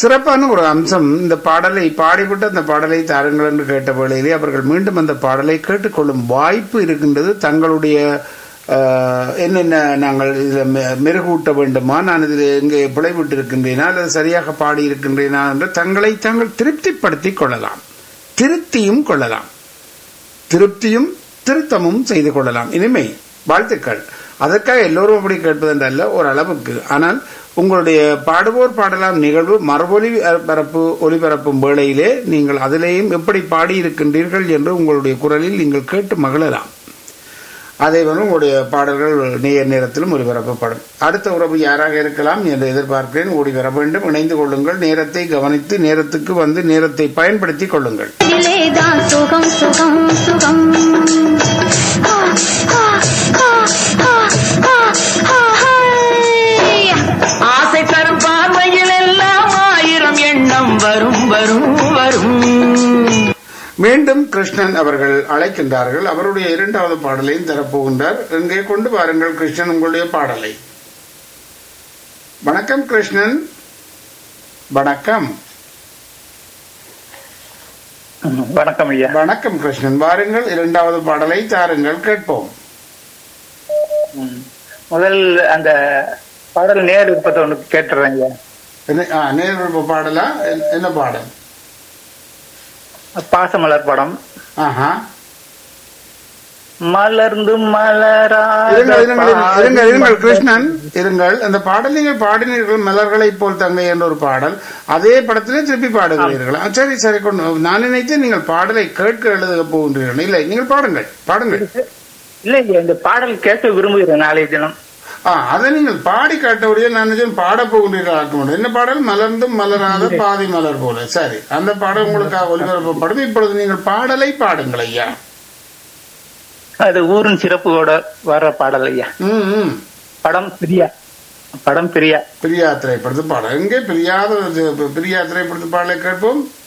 சிறப்பான ஒரு அம்சம் இந்த பாடலை பாடிவிட்டு அந்த பாடலை தாருங்கள் என்று கேட்ட வேளையிலே அவர்கள் மீண்டும் அந்த பாடலை கேட்டுக்கொள்ளும் வாய்ப்பு இருக்கின்றது தங்களுடைய ஆஹ், என்னென்ன நாங்கள் இதில் மெ- மெருகூட்ட வேண்டுமா நான் இதில் எங்கே பிழைவிட்டு இருக்கின்றேனா அல்லது சரியாக பாடி இருக்கின்றேனா என்று தங்களை தாங்கள் திருப்திப்படுத்திக் கொள்ளலாம் திருத்தியும் கொள்ளலாம் திருப்தியும் திருத்தமும் செய்து கொள்ளலாம் இனிமை வாழ்த்துக்கள் அதற்காக எல்லோரும் அப்படி கேட்பதென்றல்ல ஒரு அளவுக்கு ஆனால் உங்களுடைய பாடுவோர் பாடலாம் நிகழ்வு மறுபொலி பரப்பு ஒலிபரப்பும் வேளையிலே நீங்கள் அதிலேயும் எப்படி பாடியிருக்கின்றீர்கள் என்று உங்களுடைய குரலில் நீங்கள் கேட்டு மகிழலாம் அதே போல உங்களுடைய பாடல்கள் நேர் நேரத்திலும் ஒலிபரப்பப்படும் அடுத்த உறவு யாராக இருக்கலாம் என்று எதிர்பார்க்கிறேன் ஓடி வர வேண்டும் இணைந்து கொள்ளுங்கள் நேரத்தை கவனித்து நேரத்துக்கு வந்து நேரத்தை பயன்படுத்திக் கொள்ளுங்கள் இதிலேதான் சுகம் சுகம் சுகம் ஆ, ஆ, ஆ, ஆ, ஆ, ஆ, ஹை. ஆசை தரும் பார்வையில் எல்லாம் ஆயிரம் எண்ணம் வரும் வரும் வரும் மீண்டும் கிருஷ்ணன் அவர்கள் அழைக்கின்றார்கள் அவருடைய இரண்டாவது பாடலையும் தரப்போகின்றார் இங்கே கொண்டு வாருங்கள் கிருஷ்ணன் உங்களுடைய பாடலை வணக்கம் கிருஷ்ணன் வணக்கம் வணக்கம் ஐயா வணக்கம் கிருஷ்ணன் வாருங்கள் இரண்டாவது பாடலை தாருங்கள் கேட்போம் ம். முதல் அந்த பாடல் நேர் விருப்பத்தை ஒண்ணு கேட்டுறேன் ஐயா என்ன ஆ, நேர்விருப்ப பாடலா என்- என்ன பாடல் பாசமலர் படம் ஆஹா மலர்ந்து மலராத இருங்கள் இருங்கள் இருங்கள், இருங்கள் இருங்கள் பாதி கிருஷ்ணன் இருங்கள் அந்த பாடல் நீங்கள் பாடினீர்கள் மலர்களைப் போல் தங்கை என்ற ஒரு பாடல் அதே படத்திலே திருப்பி பாடுகிறீர்கள் ஆ, சரி சரி கொண்டு நான் நினைத்தேன் நீங்கள் பாடலை கேட்க எழுத போகின்றீர்கள் இல்லை நீங்கள் பாடுங்கள் பாடுங்கள் இல்ல ஐயா இந்த பாடல் கேட்க விரும்புகிறேன் நாளைய தினம் ஆ அதை நீங்கள் பாடி காட்டவுடைய நான் நினைச்சேன் பாட போகின்றீர்கள் ஆக்க முடியும் என்ன பாடல் மலர்ந்தும் மலராத பாதி மலர் போல சரி அந்த பாடல் உங்களுக்காக ஒலிபரப்பப்படும் இப்பொழுது நீங்கள் பாடலை பாடுங்கள் ஐயா அது ஊரின் சிறப்போட வர்ற பாடல் ஐயா ம் ம் படம் பிரியா படம் பிரியா பிரியா திரைப்படத்து பாடல் எங்கே பிரியாத பிரியா திரைப்படத்து பாடலை கேட்போம்